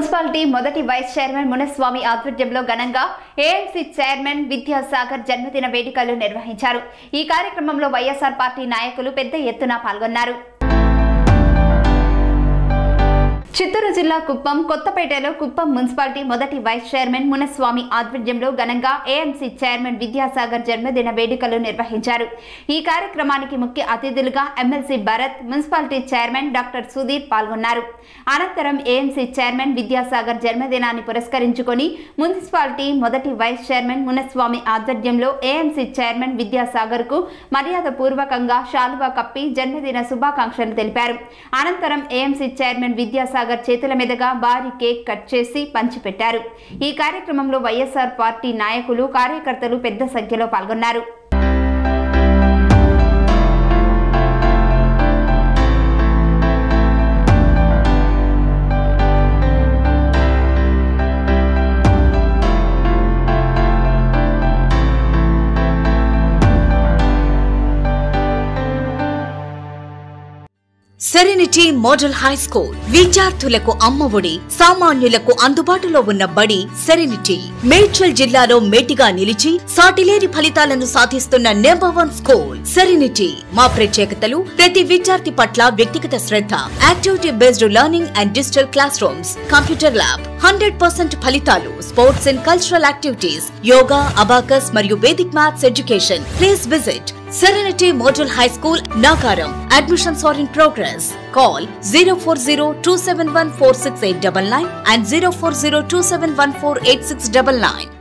Municipality మొదటి vice chairman Munaswamy ఆధ్వర్యంలో ఘనంగా ఏఎంసీ చైర్మన్ విద్యాసాగర్ జన్మదిన వేడుకలు నిర్వహించారు ఈ కార్యక్రమంలో వైఎస్ఆర్ పార్టీ నాయకులు పెద్ద ఎత్తున పాల్గొన్నారు చిత్తూరు జిల్లా కుప్పం కొత్తపేటలో కుప్పం మున్సిపాలిటీ మొదటి వైస్ చైర్మన్ మునస్వామి ఆధ్వర్యంలో ఘనంగా ఏఎంసీ చైర్మన్ విద్యాసాగర్ జన్మదిన వేడుకలు నిర్వహించారు ఈ కార్యక్రమానికి ముఖ్య అతిథులుగా MLC Bharat municipality chairman doctor Sudheer పాల్గొన్నారు అనంతరం ఏఎంసీ చైర్మన్ విద్యాసాగర్ జన్మదినాన్ని పురస్కరించుకొని మున్సిపాలిటీ మొదటి వైస్ చైర్మన్ మునస్వామి ఆధ్వర్యంలో ఏఎంసీ చైర్మన్ విద్యాసాగర్ కు మర్యాద పూర్వకంగా శాలువా కప్పి జన్మదిన శుభాకాంక్షలు తెలిపారు అనంతరం ఏఎంసీ చైర్మన్ విద్యాసాగర్ చేతుల మీదుగా భారీ కేక్ కట్ చేసి పంచిపెట్టారు ఈ కార్యక్రమంలో వైఎస్ఆర్ పార్టీ నాయకులు కార్యకర్తలు పెద్ద సంఖ్యలో పాల్గొన్నారు సెరెనిటీ మోడల్ హై స్కూల్ విద్యార్థులకు అమ్మఒడి సామాన్యులకు అందుబాటులో ఉన్న బడి సెరెనిటీ మేడ్చల్ జిల్లాలో మేటిగా నిలిచి సాటిలేని ఫలితాలను సాధిస్తున్న నెంబర్ వన్ స్కూల్ సెరెనిటీ మా ప్రత్యేకతలు ప్రతి విద్యార్థి పట్ల వ్యక్తిగత శ్రద్ధ activity based learning and digital class rooms computer lab hundred percent ఫలితాలు sports and cultural activities yoga abacus మరియు Vedic maths education please visit Serenity Model High School, Nagaram. Admissions are in progress. Call 040 and 040 2714869